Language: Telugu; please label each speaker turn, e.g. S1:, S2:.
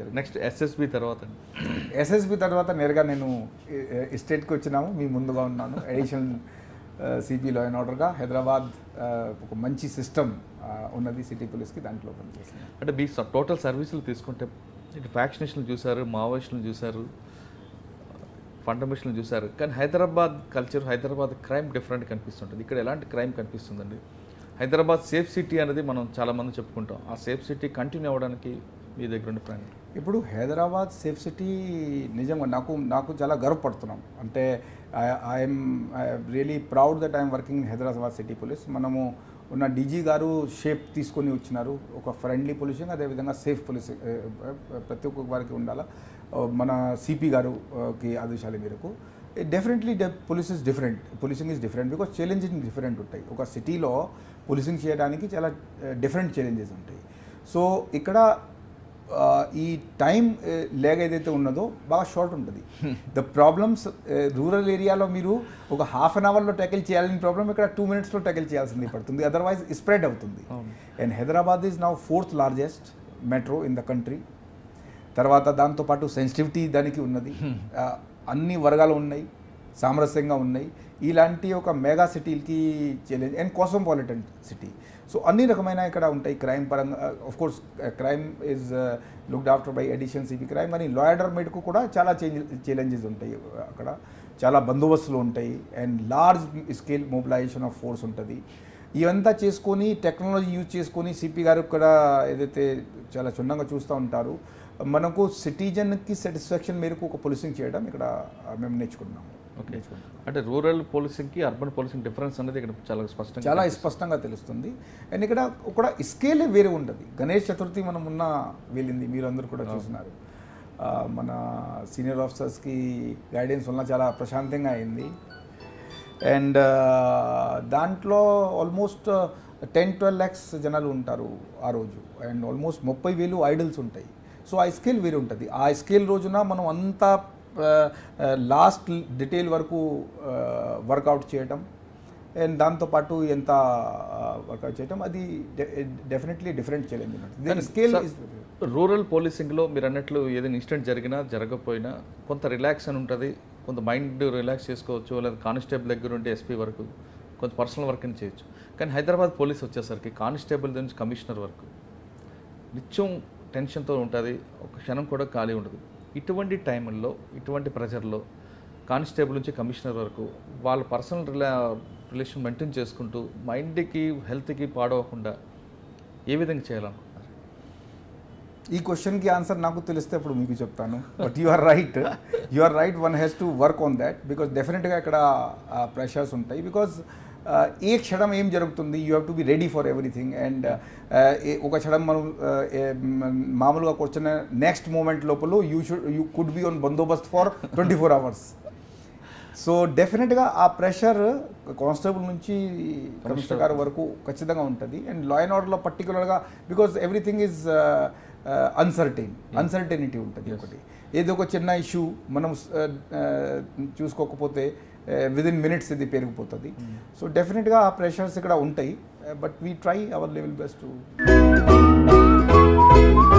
S1: నెక్స్ట్ ఎస్ఎస్బి తర్వాత
S2: ఎస్ఎస్బి తర్వాత నేరుగా నేను స్టేట్కి వచ్చినాము మీ ముందుగా ఉన్నాను ఎడిషనల్ సిపి లా అండ్ ఆర్డర్గా హైదరాబాద్ ఆ, ఒక మంచి సిస్టమ్ ఉన్నది సిటీ పోలీస్కి దాంట్లో పనిచేస్తున్నాను
S1: అంటే మీ టోటల్ సర్వీసులు తీసుకుంటే ఇటు ఫ్యాక్షనేషన్లు చూశారు మావోయిస్టులు చూశారు ఫండమిషన్లు చూశారు కానీ Hyderabad culture Hyderabad crime different కనిపిస్తుంటుంది ఇక్కడ ఎలాంటి క్రైమ్ కనిపిస్తుందండి హైదరాబాద్ సేఫ్ సిటీ అనేది మనం చాలామంది చెప్పుకుంటాం ఆ సేఫ్ సిటీ కంటిన్యూ అవ్వడానికి మీ దగ్గర ఉండే ప్లాన్
S2: ఇప్పుడు హైదరాబాద్ సేఫ్ సిటీ నిజంగా నాకు నాకు చాలా గర్వపడుతున్నాం అంటే I'm really proud that I'm working in Hyderabad city police మనము ఉన్న డీజీ గారు షేప్ తీసుకొని వచ్చినారు ఒక ఫ్రెండ్లీ పోలీసింగ్ అదేవిధంగా సేఫ్ పోలీస్ ప్రతి ఒక్క వారికి ఉండాలా ఆ, మన సిపి గారు ఆ, కి ఆదేశాల మేరకు definitely police is different policing is different because challenging different ఉంటాయి ఒక సిటీలో పోలీసింగ్ చేయడానికి చాలా డిఫరెంట్ ఛాలెంజెస్ ఉంటాయి సో ఇక్కడ ఆ, ఈ టైం లేగ్ ఏదైతే ఉన్నదో బాగా షార్ట్ ఉంటుంది ద ప్రాబ్లమ్స్ రూరల్ ఏరియాలో మీరు ఒక హాఫ్ అన్ అవర్లో ట్యాకిల్ చేయాలని ప్రాబ్లం ఇక్కడ టూ మినిట్స్లో ట్యాకిల్ చేయాల్సింది పడుతుంది అదర్వైజ్ స్ప్రెడ్ అవుతుంది
S1: అవును.
S2: And Hyderabad is now fourth largest metro in the country తర్వాత దాంతోపాటు సెన్సిటివిటీ దానికి ఉన్నది ఆ, అన్ని వర్గాలు ఉన్నాయి సామరస్యంగా ఉన్నాయి ఇలాంటి ఒక మెగా సిటీకి challenge and cosmopolitan city so అన్ని రకమైన ఇక్కడ ఉంటాయి క్రైమ్ పరంగా of course crime is looked after by addition CP crime అని లాయడర్ మీదకు కూడా చాలా చేంజ్ ఛాలెంజెస్ ఉంటాయి అక్కడ చాలా బందోబస్తులు ఉంటాయి and large scale mobilization of force ఉంటుంది ఇవంతా చేసుకొని టెక్నాలజీ యూజ్ చేసుకొని సిపి గారు కూడా ఏదైతే చాలా క్షుణ్ణంగా చూస్తూ ఉంటారు మనకు సిటిజన్కి సాటిస్ఫాక్షన్ మేరకు ఒక పోలీసింగ్ చేయడం ఇక్కడ ఆ, మేము నేర్చుకున్నాము
S1: ఓకే
S2: నేర్చుకుంటాం
S1: అంటే రూరల్ పోలీసింగ్కి అర్బన్ పోలీసింగ్ డిఫరెన్స్ అనేది ఇక్కడ చాలా స్పష్టంగా
S2: చాలా స్పష్టంగా తెలుస్తుంది అండ్ ఇక్కడ కూడా స్కేలే వేరే ఉంటుంది గణేష్ చతుర్థి మనం ఉన్న వెళ్ళింది మీరు అందరూ కూడా చూసినారు ఆ, మన సీనియర్ ఆఫీసర్స్కి గైడెన్స్ వల్ల చాలా ప్రశాంతంగా అయింది అండ్ దాంట్లో ఆల్మోస్ట్ టెన్ ట్వెల్వ్ ల్యాక్స్ జనాలు ఉంటారు ఆ రోజు అండ్ ఆల్మోస్ట్ ముప్పై వేలు ఐడల్స్ ఉంటాయి సో ఆ స్కేల్ వేరే ఉంటుంది ఆ స్కేల్ రోజున మనం అంతా లాస్ట్ డీటెయిల్ వరకు వర్కౌట్ చేయటం అండ్ దాంతోపాటు ఎంత వర్కౌట్ చేయటం అది డెఫినెట్లీ డిఫరెంట్ ఛాలెంజ్ ఉంటుంది స్కేల్
S1: రూరల్ పోలీసింగ్లో మీరు అన్నట్లు ఏదైనా ఇన్సిడెంట్ జరిగినా జరగకపోయినా కొంత రిలాక్స్ అని ఉంటుంది కొంత మైండ్ రిలాక్స్ చేసుకోవచ్చు లేదా కానిస్టేబుల్ దగ్గర ఉంటే ఎస్పీ వరకు కొంత పర్సనల్ వర్క్ అని చేయొచ్చు కానీ హైదరాబాద్ పోలీస్ వచ్చేసరికి కానిస్టేబుల్ నుంచి కమిషనర్ వరకు నిత్యం టెన్షన్తో ఉంటుంది ఒక క్షణం కూడా ఖాళీ ఉండదు ఇటువంటి టైంలో ఇటువంటి ప్రెజర్లో కానిస్టేబుల్ నుంచి కమిషనర్ వరకు వాళ్ళ పర్సనల్ రిలా రిలేషన్ మెయింటైన్ చేసుకుంటూ మైండ్కి హెల్త్కి పాడవకుండా ఏ విధంగా చేయాలనుకుంటున్నారు
S2: ఈ క్వశ్చన్కి ఆన్సర్ నాకు తెలిస్తే అప్పుడు మీకు చెప్తాను but you are right you are right one has to work on that because డెఫినెట్గా ఇక్కడ ప్రెషర్స్ ఉంటాయి బికాజ్ ఏ క్షణం ఏం జరుగుతుంది you have to be ready for everything and ఒక క్షణం మనం uh, ఏ- మ- మామూలుగా కూర్చున్న నెక్స్ట్ మూమెంట్ లోపల you should you could be on bandobast for twenty four hours so డెఫినెట్గా ఆ ప్రెషర్ కానిస్టేబుల్ నుంచి కమిషనర్ గారి వరకు ఖచ్చితంగా ఉంటుంది అండ్ లా అండ్ ఆర్డర్లో పర్టికులర్గా because everything is uncertain uncertainty ఉంటుంది ఒకటి ఏదో ఒక చిన్న ఇష్యూ మనం uh, uh, చూసుకోకపోతే విదిన్ మినిట్స్ ఇది పెరిగిపోతుంది సో డెఫినెట్గా ఆ ప్రెషర్స్ ఇక్కడ ఉంటాయి but we try our level best to